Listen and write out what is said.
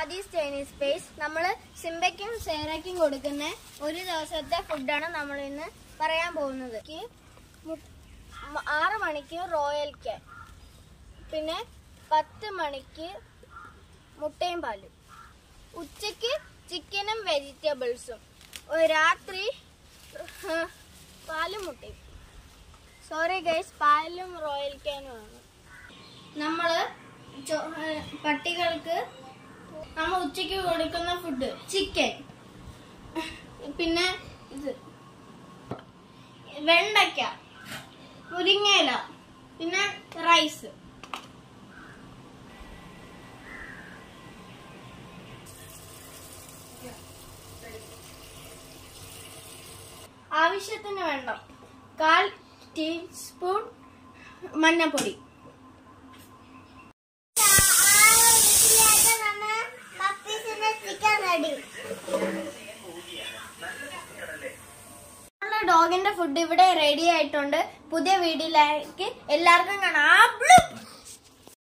Aadhi's Chinese space നമ്മൾ സിംബയ്ക്കും സേറയ്ക്കും കൊടുക്കുന്ന ഒരു ദിവസത്തെ ഫുഡാണ് നമ്മൾ ഇന്ന് പറയാൻ പോകുന്നത് ഈ മു- മ- ആറ് മണിക്ക് റോയൽ കെ പിന്നെ പത്ത് മണിക്ക് മുട്ടയും പാലും ഉച്ചയ്ക്ക് ചിക്കനും വെജിറ്റബിൾസും ഒരു രാത്രി ഏഹ്, പാലും മുട്ടയും സോറി ഗൈസ് പാലും റോയൽ കാനുമാണ് നമ്മള് ചോ- ഏഹ്, പട്ടികൾക്ക് നമ്മൾ ഉച്ചയ്ക്ക് കൊടുക്കുന്ന ഫുഡ് ചിക്കൻ പിന്നെ ഇത് വെണ്ടയ്ക്ക മുരിങ്ങയില പിന്നെ റൈസ് ആവശ്യത്തിന് വെള്ളം കാൽ ടീസ്പൂൺ മഞ്ഞപ്പൊടി നമ്മുടെ ഡോഗിന്റെ ഫുഡ് ഇവിടെ റെഡി ആയിട്ടുണ്ട് പുതിയ വീഡിയോയിലേക്ക് എല്ലാവർക്കും കാണാം